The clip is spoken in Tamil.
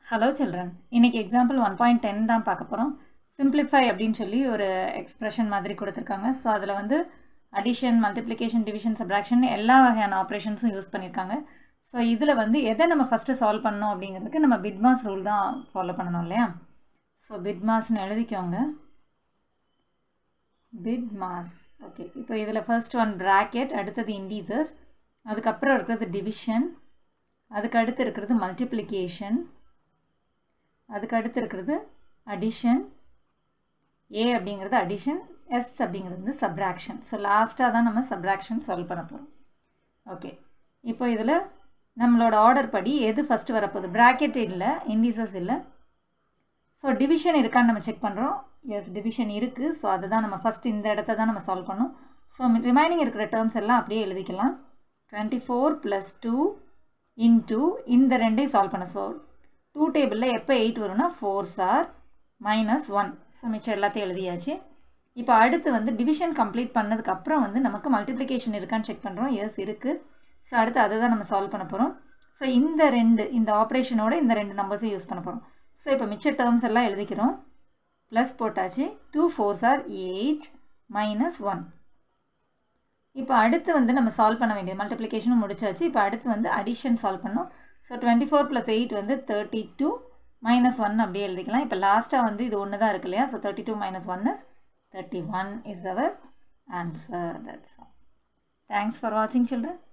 ஹலோ சில்ட்ரன் இன்னைக்கு எக்ஸாம்பிள் ஒன் பாயிண்ட் டென் தான் பார்க்க போகிறோம் சிம்பிளிஃபை அப்படின்னு சொல்லி ஒரு எக்ஸ்பிரஷன் மாதிரி கொடுத்துருக்காங்க ஸோ அதில் வந்து அடிஷன் மல்டிப்ளிகேஷன் டிவிஷன் சப்ராக்ஷன் எல்லா வகையான ஆப்ரேஷன்ஸும் யூஸ் பண்ணியிருக்காங்க ஸோ இதில் வந்து எதை நம்ம ஃபஸ்ட்டு சால்வ் பண்ணணும் அப்படிங்கிறதுக்கு நம்ம பிட்மாஸ் ரூல் தான் ஃபாலோ பண்ணணும் இல்லையா ஸோ பிட்மாஸ்னு எழுதிக்கோங்க பிட் மாஸ் ஓகே இப்போ இதில் ஃபர்ஸ்ட் ஒன் ப்ராக்கெட் அடுத்தது இண்டீசஸ் அதுக்கப்புறம் இருக்கிறது டிவிஷன் அதுக்கு அடுத்து இருக்கிறது மல்டிப்ளிகேஷன் அதுக்கு அடுத்து இருக்கிறது அடிஷன் ஏ அப்படிங்கிறது அடிஷன் எஸ் அப்படிங்கிறது வந்து சப்ராக்ஷன் ஸோ லாஸ்ட்டாக தான் நம்ம சப்ராக்ஷன் சால்வ் பண்ண போகிறோம் ஓகே இப்போ இதில் நம்மளோட ஆர்டர் படி எது ஃபஸ்ட்டு வரப்போகுது ப்ராக்கெட் இல்லை இண்டீசஸ் இல்லை ஸோ டிவிஷன் இருக்கான்னு நம்ம செக் பண்ணுறோம் எஸ் டிவிஷன் இருக்குது ஸோ அதுதான் நம்ம ஃபஸ்ட் இந்த இடத்த தான் நம்ம சால்வ் பண்ணோம் ஸோ ரிமைனிங் இருக்கிற டேர்ம்ஸ் எல்லாம் அப்படியே எழுதிக்கலாம் twenty four plus two into இந்த ரெண்டையும் சால்வ் பண்ண ஸோ டூ டேபிளில் எப்போ எயிட் வரும்னா ஃபோர் சார் மைனஸ் ஒன் ஸோ மிச்சம் எல்லாத்தையும் எழுதியாச்சு இப்போ அடுத்து வந்து டிவிஷன் கம்ப்ளீட் பண்ணதுக்கப்புறம் வந்து நமக்கு மல்டிப்ளிகேஷன் இருக்கான்னு செக் பண்ணுறோம் எஸ் இருக்குது ஸோ அடுத்து அதை தான் நம்ம சால்வ் பண்ண போகிறோம் ஸோ இந்த ரெண்டு இந்த ஆப்ரேஷனோட இந்த ரெண்டு நம்பர்ஸையும் யூஸ் பண்ண போகிறோம் ஸோ இப்போ மிச்ச டேர்ம்ஸ் எல்லாம் எழுதிக்கிறோம் ப்ளஸ் போட்டாச்சு two fours are eight minus one இப்போ அடுத்து வந்து நம்ம சால்வ் பண்ண வேண்டியது மல்டிப்ளிகேஷனும் முடிச்சாச்சு இப்போ அடுத்து வந்து அடிஷன் சால்வ் பண்ணோம் so twenty four plus eight வந்து தேர்ட்டி டூ மைனஸ் ஒன் அப்படியே எழுதிக்கலாம் இப்போ லாஸ்ட்டாக வந்து இது ஒன்று தான் இருக்கு இல்லையா so thirty two minus one is thirty one is our answer that's thanks for வாட்சிங் சில்ட்ரன்